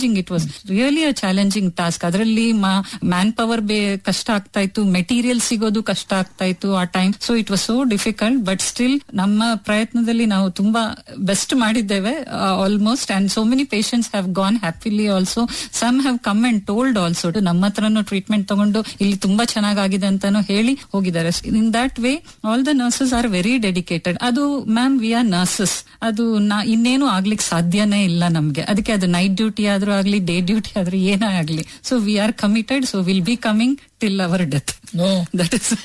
challenging it was really a challenging task ಅದರಲ್ಲಿ man power ಬೇ ಕಷ್ಟ ಆಗ್ತಾ ಇತ್ತು ಮೆಟೀರಿಯಲ್ ಸಿಗೋದು ಕಷ್ಟ ಆಗ್ತಾ ಇತ್ತು ಆ time so it was so difficult but still ನಮ್ಮ ಪ್ರಯತ್ನದಲ್ಲಿ ನಾವು ತುಂಬಾ ಬೆಸ್ಟ್ ಮಾಡಿದ್ದೇವೆ almost and so many patients have gone happily also some have come and told also ನಮ್ಮ ಹತ್ರನು ಟ್ರೀಟ್ಮೆಂಟ್ ತಗೊಂಡು ಇಲ್ಲಿ ತುಂಬಾ ಚೆನ್ನಾಗಿದೆ ಅಂತಾನು ಹೇಳಿ ಹೋಗಿದ್ದಾರೆ in that way all the nurses are very dedicated ಅದು ಮ್ಯಾಮ್ ವಿ ಆರ್ ನರ್ಸಸ್ ಅದು ನಾ ಇನ್ನೇನು ಆಗ್ಲಿಕ್ಕೆ ಸಾಧ್ಯನೇ ಇಲ್ಲ ನಮ್ಗೆ ಅದಕ್ಕೆ ಅದು ನೈಟ್ ಡ್ಯೂಟಿ ಆದ್ರೂ ಆಗ್ಲಿ ಡೇ ಡ್ಯೂಟಿ ಆದ್ರೂ ಏನೇ ಆಗ್ಲಿ so we are committed so will be coming till our death no that is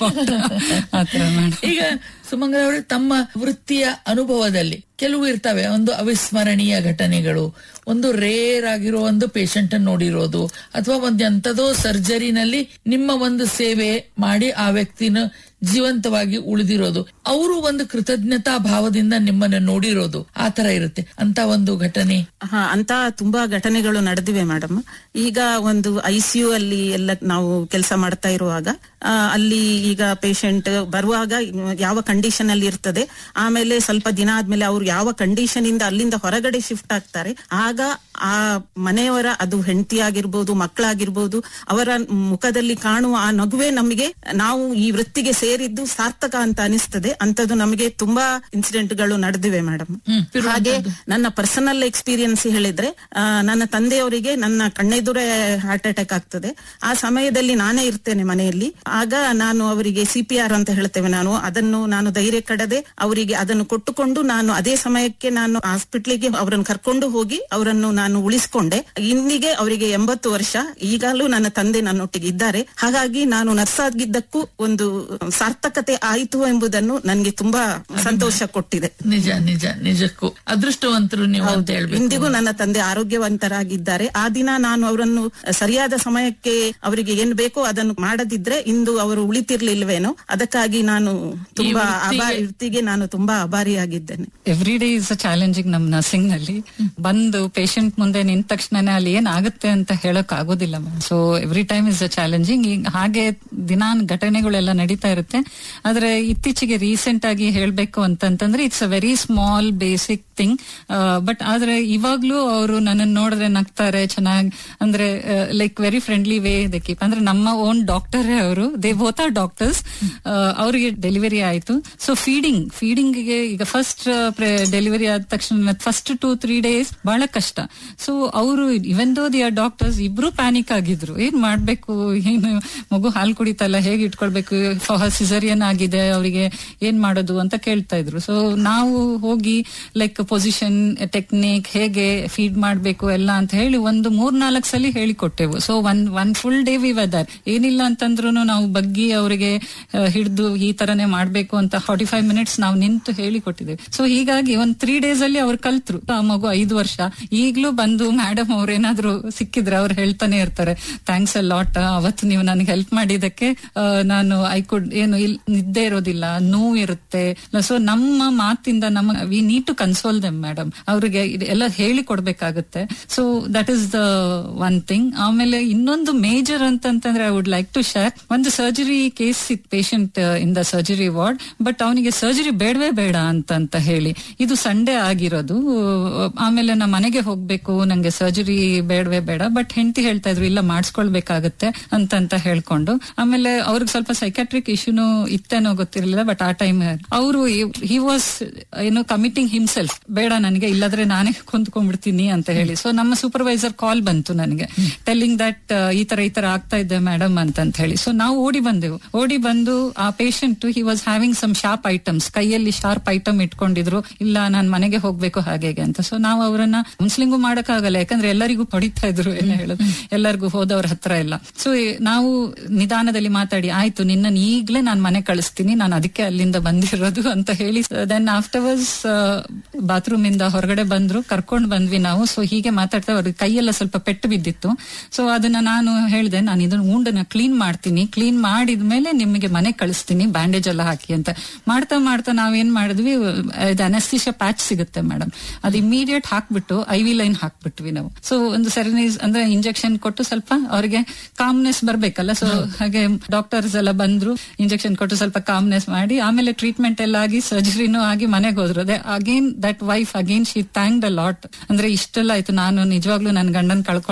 ಆತರ ಮೇಡಮ್ ಈಗ ಸುಮಂಗಲ ಅವರೇ ತಮ್ಮ ವೃತ್ತಿಯ ಅನುಭವದಲ್ಲಿ ಕೆಲವು ಇರ್ತವೆ ಒಂದು ಅವಿಸ್ಮರಣೀಯ ಘಟನೆಗಳು ಒಂದು ರೇರ್ ಆಗಿರೋ ಒಂದು ಪೇಷಂಟ್ ಅನ್ನು ನೋಡಿರೋದು ಅಥವಾ ಒಂದ್ ಎಂತದೋ ಸರ್ಜರಿನಲ್ಲಿ ನಿಮ್ಮ ಒಂದು ಸೇವೆ ಮಾಡಿ ಆ ವ್ಯಕ್ತಿನ ಜೀವಂತವಾಗಿ ಉಳಿದಿರೋದು ಅವರು ಒಂದು ಕೃತಜ್ಞತಾ ಭಾವದಿಂದ ನಿಮ್ಮನ್ನ ನೋಡಿರೋದು ಆ ತರ ಇರುತ್ತೆ ಅಂತ ಒಂದು ಘಟನೆ ಹಾ ಅಂತ ತುಂಬಾ ಘಟನೆಗಳು ನಡೆದಿವೆ ಮೇಡಮ್ ಈಗ ಒಂದು ಐಸಿಯು ಅಲ್ಲಿ ಎಲ್ಲ ನಾವು ಕೆಲಸ ಮಾಡ್ತಾ ಇರುವಾಗ ಆ, ಅಲ್ಲಿ ಈಗ ಪೇಷಂಟ್ ಬರುವಾಗ ಯಾವ ಕಂಡೀಷನ್ ಅಲ್ಲಿ ಇರ್ತದೆ ಆಮೇಲೆ ಸ್ವಲ್ಪ ದಿನ ಆದ್ಮೇಲೆ ಅವ್ರು ಯಾವ ಕಂಡೀಷನ್ ಇಂದ ಅಲ್ಲಿಂದ ಹೊರಗಡೆ ಶಿಫ್ಟ್ ಆಗ್ತಾರೆ ಆಗ ಆ ಮನೆಯವರ ಅದು ಹೆಂಡತಿ ಆಗಿರ್ಬೋದು ಮಕ್ಕಳಾಗಿರ್ಬೋದು ಅವರ ಮುಖದಲ್ಲಿ ಕಾಣುವ ಆ ನಗುವೆ ನಮಗೆ ನಾವು ಈ ವೃತ್ತಿಗೆ ಸೇರಿದ್ದು ಸಾರ್ಥಕ ಅಂತ ಅನಿಸ್ತದೆ ಅಂತದ್ದು ನಮಗೆ ತುಂಬಾ ಇನ್ಸಿಡೆಂಟ್ ಗಳು ನಡೆದಿವೆ ಮೇಡಮ್ ಹಾಗೆ ನನ್ನ ಪರ್ಸನಲ್ ಎಕ್ಸ್ಪೀರಿಯನ್ಸ್ ಹೇಳಿದ್ರೆ ಆ, ನನ್ನ ತಂದೆಯವರಿಗೆ ನನ್ನ ಕಣ್ಣೆದುರೇ ಹಾರ್ಟ್ ಅಟ್ಯಾಕ್ ಆಗ್ತದೆ ಆ ಸಮಯದಲ್ಲಿ ನಾನೇ ಇರ್ತೇನೆ ಮನೆಯಲ್ಲಿ ಆಗ ನಾನು ಅವರಿಗೆ ಸಿ ಪಿ ಆರ್ ಅಂತ ಹೇಳ್ತೇವೆ ನಾನು ಅದನ್ನು ನಾನು ಧೈರ್ಯ ಕಡದೆ ಅವರಿಗೆ ಅದನ್ನು ಕೊಟ್ಟುಕೊಂಡು ನಾನು ಅದೇ ಸಮಯಕ್ಕೆ ನಾನು ಹಾಸ್ಪಿಟ್ಲಿಗೆ ಅವರನ್ನು ಕರ್ಕೊಂಡು ಹೋಗಿ ಅವರನ್ನು ನಾನು ಉಳಿಸಿಕೊಂಡೆ ಇಂದಿಗೆ ಅವರಿಗೆ ಎಂಬತ್ತು ವರ್ಷ ಈಗಲೂ ನನ್ನ ತಂದೆ ನನ್ನೊಟ್ಟಿಗೆ ಇದ್ದಾರೆ ಹಾಗಾಗಿ ನಾನು ನರ್ಸ್ ಆಗಿದ್ದಕ್ಕೂ ಒಂದು ಸಾರ್ಥಕತೆ ಆಯಿತು ಎಂಬುದನ್ನು ನನಗೆ ತುಂಬಾ ಸಂತೋಷ ಕೊಟ್ಟಿದೆ ನಿಜ ನಿಜ ನಿಜಕ್ಕೂ ಅದೃಷ್ಟವಂತರು ನೀವು ಅಂತ ಹೇಳ್ಬೇಕು ಇಂದಿಗೂ ನನ್ನ ತಂದೆ ಆರೋಗ್ಯವಂತರಾಗಿದ್ದಾರೆ ಆ ದಿನ ನಾನು ಅವರನ್ನು ಸರಿಯಾದ ಸಮಯಕ್ಕೆ ಅವರಿಗೆ ಏನ್ ಬೇಕೋ ಅದನ್ನು ಮಾಡದಿದ್ರೆ ಇಂದು ಅವರು ಉಳಿತಿರ್ಲಿಲ್ವೇನೋ ಅದಕ್ಕಾಗಿ ನಾನು ತುಂಬಾ ಅಭಾರಿ ವೃತ್ತಿಗೆ ನಾನು ತುಂಬಾ ಅಭಾರಿಯಾಗಿದ್ದೇನೆ every day is a challenging ನಮ್ ನರ್ಸಿಂಗ್ ನಲ್ಲಿ ಬಂದು ಪೇಷಂಟ್ ಮುಂದೆ ನಿಂತ ತಕ್ಷಣನೇ ಅಲ್ಲಿ ಏನ್ ಆಗುತ್ತೆ ಅಂತ ಹೇಳಕ್ ಆಗೋದಿಲ್ಲ ma'am so every time is a challenging ಹಾಗೆ ದಿನಾ ಘಟನೆಗಳೆಲ್ಲ ನಡೀತಾ ಇರುತ್ತೆ ಆದ್ರೆ ಇತ್ತೀಚೆಗೆ ರೀಸೆಂಟ್ ಆಗಿ ಹೇಳ್ಬೇಕು ಅಂತಂತಂದ್ರೆ it's a very small basic thing but ಆದ್ರೆ ಇವಾಗ್ಲೂ ಅವರು ನನ್ನನ್ನು ನೋಡಿದ್ರೆ ನಗ್ತಾರೆ ಚೆನ್ನಾಗಿ ಅಂದ್ರೆ like very friendly way they keep ಅಂದ್ರೆ ನಮ್ಮ ಓನ್ ಡಾಕ್ಟರ್ ಅವರು ದೇ ಬೋತ್ ಆರ್ ಡಾಕ್ಟರ್ಸ್ ಅವರಿಗೆ ಡೆಲಿವರಿ ಆಯ್ತು ಸೊ ಫೀಡಿಂಗ್ ಫೀಡಿಂಗ್ ಗೆ ಈಗ ಫಸ್ಟ್ ಡೆಲಿವರಿ ಆದ ತಕ್ಷಣ ಫಸ್ಟ್ ಟೂ ತ್ರೀ ಡೇಸ್ ಬಹಳ ಕಷ್ಟ ಸೊ ಅವರು even though the are doctors ಇಬ್ರು ಪ್ಯಾನಿಕ್ ಆಗಿದ್ರು ಏನ್ ಮಾಡ್ಬೇಕು ಏನು ಮಗು ಹಾಲು ಕುಡಿತಲ್ಲ ಹೇಗೆ ಇಟ್ಕೊಳ್ಬೇಕು ಸಿಸರಿಯನ್ ಆಗಿದೆ ಅವರಿಗೆ ಏನ್ ಮಾಡೋದು ಅಂತ ಕೇಳ್ತಾ ಇದ್ರು ಸೊ ನಾವು ಹೋಗಿ ಲೈಕ್ ಪೊಸಿಷನ್ ಟೆಕ್ನಿಕ್ ಹೇಗೆ ಫೀಡ್ ಮಾಡ್ಬೇಕು ಎಲ್ಲ ಅಂತ ಹೇಳಿ ಒಂದು ಮೂರ್ ನಾಲ್ಕು ಸಲ ಹೇಳಿಕೊಟ್ಟೆವು so one one full day we whether ಏನಿಲ್ಲ ಅಂತಂದ್ರು ನಾವು ಬಗ್ಗಿ ಅವರಿಗೆ ಹಿಡಿದು ಈ ತರನೇ ಮಾಡ್ಬೇಕು ಅಂತ ಫಾರ್ಟಿ ಫೈವ್ ಮಿನಿಟ್ಸ್ ನಾವು ನಿಂತು ಹೇಳಿಕೊಟ್ಟಿದ್ದೇವೆ ಸೊ ಹೀಗಾಗಿ ಒಂದ್ ತ್ರೀ ಡೇಸ್ ಅಲ್ಲಿ ಅವ್ರು ಕಲ್ತ್ರು ಆ ಮಗು ಐದು ವರ್ಷ ಈಗ್ಲೂ ಬಂದು ಮೇಡಮ್ ಅವ್ರೇನಾದ್ರು ಸಿಕ್ಕಿದ್ರೆ ಅವ್ರು ಹೇಳ್ತಾನೆ ಇರ್ತಾರೆ ಥ್ಯಾಂಕ್ಸ್ ಅ ಲಾಟ್ ಅವತ್ತು ನೀವು ನನಗೆ ಹೆಲ್ಪ್ ಮಾಡಿದಕ್ಕೆ ಆ, ನಾನು ಐ ಕುಡ್ ಏನು ಇಲ್ ನಿದ್ದೆ ಇರೋದಿಲ್ಲ ನೋವು ಇರುತ್ತೆ ಸೊ ನಮ್ಮ ಮಾತಿಂದ ನಮ್ಮ we need to console them madam ಅವ್ರಿಗೆ ಇದು ಎಲ್ಲ ಹೇಳಿ ಕೊಡ್ಬೇಕಾಗುತ್ತೆ so that is the one thing ಆಮೇಲೆ ಇನ್ನೊಂದು ಮೇಜರ್ ಅಂತಂತಂದ್ರೆ I would like to share ಒಂದು ಸರ್ಜರಿ ಕೇಸ್ ಇತ್ತು patient in the surgery ward but ಅವನಿಗೆ ಸರ್ಜರಿ ಬೇಡವೇ ಬೇಡ ಅಂತಂತ ಹೇಳಿ ಇದು ಸಂಡೇ ಆಗಿರೋದು ಆಮೇಲೆ ನಮ್ಮ ಮನೆಗೆ ಹೋಗ್ಬೇಕು ನಂಗೆ ಸರ್ಜರಿ ಬೇಡವೇ ಬೇಡ ಬಟ್ ಹೆಂಡತಿ ಹೇಳ್ತಾ ಇದ್ರು ಇಲ್ಲ ಮಾಡಿಸ್ಕೊಳ್ಬೇಕಾಗತ್ತೆ ಅಂತಂತ ಹೇಳ್ಕೊಂಡು ಆಮೇಲೆ ಅವ್ರಿಗೆ ಸ್ವಲ್ಪ ಸೈಕಾಟ್ರಿಕ್ ಇಶ್ಯೂನು ಇತ್ತೇನೋ ಗೊತ್ತಿರಲಿಲ್ಲ ಬಟ್ ಆ ಟೈಮ್ ಅವರು ಹಿ ವಾಸ್ ಏನು ಕಮಿಟಿಂಗ್ ಹಿಮ್ಸೆಲ್ಫ್ ಬೇಡ ನನಗೆ ಇಲ್ಲದ್ರೆ ನಾನೇ ಕುಂತ್ಕೊಂಡ್ಬಿಡ್ತೀನಿ ಅಂತ ಹೇಳಿ ಸೊ ನಮ್ಮ ಸೂಪರ್ವೈಸರ್ ಕಾಲ್ ಬಂತು ನನಗೆ ಟೆಲ್ಲಿಂಗ್ ದಟ್ ಈ ತರ ಈ ತರ ಆಗ್ತಾ ಇದೆ ಮೇಡಮ್ ಅಂತ ಹೇಳಿ ಸೊ ನಾವು ಓಡಿ ಬಂದೆವು ಓಡಿ ಬಂದು ಆ patient he was having some sharp items ಕೈಯಲ್ಲಿ ಶಾರ್ಪ್ ಐಟಮ್ ಇಟ್ಕೊಂಡಿದ್ರು ಇಲ್ಲ ನಾನ್ ಮನೆಗೆ ಹೋಗ್ಬೇಕು ಹಾಗೆ ಹೀಗೆ ಅಂತ ಸೊ ನಾವು ಅವರನ್ನ ಕೌನ್ಸಿಲಿಂಗು ಮಾಡಕ್ಕಾಗಲ್ಲ ಯಾಕಂದ್ರೆ ಎಲ್ಲರಿಗೂ ಹೊಡಿತಾ ಇದ್ರು ಏನ್ ಹೇಳೋದು ಎಲ್ಲರಿಗೂ ಹೋದವ್ರ ಹತ್ರ ಎಲ್ಲ ಸೊ ನಾವು ನಿಧಾನದಲ್ಲಿ ಮಾತಾಡಿ ಆಯ್ತು ನಿನ್ನ ಈಗ್ಲೇ ನಾನ್ ಮನೆ ಕಳಿಸ್ತೀನಿ ನಾನು ಅದಕ್ಕೆ ಅಲ್ಲಿಂದ ಬಂದಿರೋದು ಅಂತ ಹೇಳಿ ದೆನ್ ಆಫ್ಟರ್ವರ್ಸ್ ಬಾತ್ರೂಮ್ ಇಂದ ಹೊರಗಡೆ ಬಂದ್ರು ಕರ್ಕೊಂಡ್ ಬಂದ್ವಿ ನಾವು ಸೊ ಹೀಗೆ ಮಾತಾಡ್ತಾ ಅವ್ರಿಗೆ ಕೈಯೆಲ್ಲ ಸ್ವಲ್ಪ ಪೆಟ್ಟು ಬಿದ್ದಿತ್ತು ಸೊ ಅದನ್ನ ನಾನು ಹೇಳಿದೆ ನಾನು ಇದನ್ನ ಉಂಡನ್ನ ಕ್ಲೀನ್ ಮಾಡ್ತೀನಿ ಕ್ಲೀನ್ ಮಾಡಿದ್ಮೇಲೆ ನಿಮಗೆ ಮನೆ ಕಳಿಸ್ತೀನಿ ಬ್ಯಾಂಡೇಜ್ ಎಲ್ಲ ಹಾಕಿ ಅಂತ ಮಾಡ್ತಾ ಮಾಡ್ತಾ ನಾವೇನ್ ಮಾಡಿದ್ವಿ ಇದು ಅನಸ್ತಿಷ ಪ್ಯಾಚ್ ಸಿಗುತ್ತೆ ಮೇಡಮ್ ಅದು ಇಮಿಡಿಯೇಟ್ ಹಾಕ್ಬಿಟ್ಟು ಐ ವಿ ಲೈನ್ ಹಾಕ್ಬಿಟ್ವಿ ನಾವು ಸೊ ಒಂದು ಸೆರನೈಸ್ ಅಂದ್ರೆ ಇಂಜೆಕ್ಷನ್ ಕೊಟ್ಟು ಸ್ವಲ್ಪ ಅವ್ರಿಗೆ ಕಾಮ್ನೆಸ್ ಬರ್ಬೇಕಲ್ಲ ಸೊ ಹಾಗೆ ಡಾಕ್ಟರ್ಸ್ ಎಲ್ಲ ಬಂದ್ರು ಇಂಜೆಕ್ಷನ್ ಕೊಟ್ಟು ಸ್ವಲ್ಪ ಕಾಮ್ನೆಸ್ ಮಾಡಿ ಆಮೇಲೆ ಟ್ರೀಟ್ಮೆಂಟ್ ಎಲ್ಲ ಆಗಿ ಸರ್ಜರಿನೂ ಆಗಿ ಮನೆಗೆ ಹೋದ್ರು ಅದೇ again that wife again she thank the lot ಅಂದ್ರೆ ಇಷ್ಟೆಲ್ಲ ಆಯ್ತು ನಾನು ನಿಜವಾಗ್ಲೂ ನನ್ನ ಗಂಡನ್ ಕಳ್ಕೊಂಡು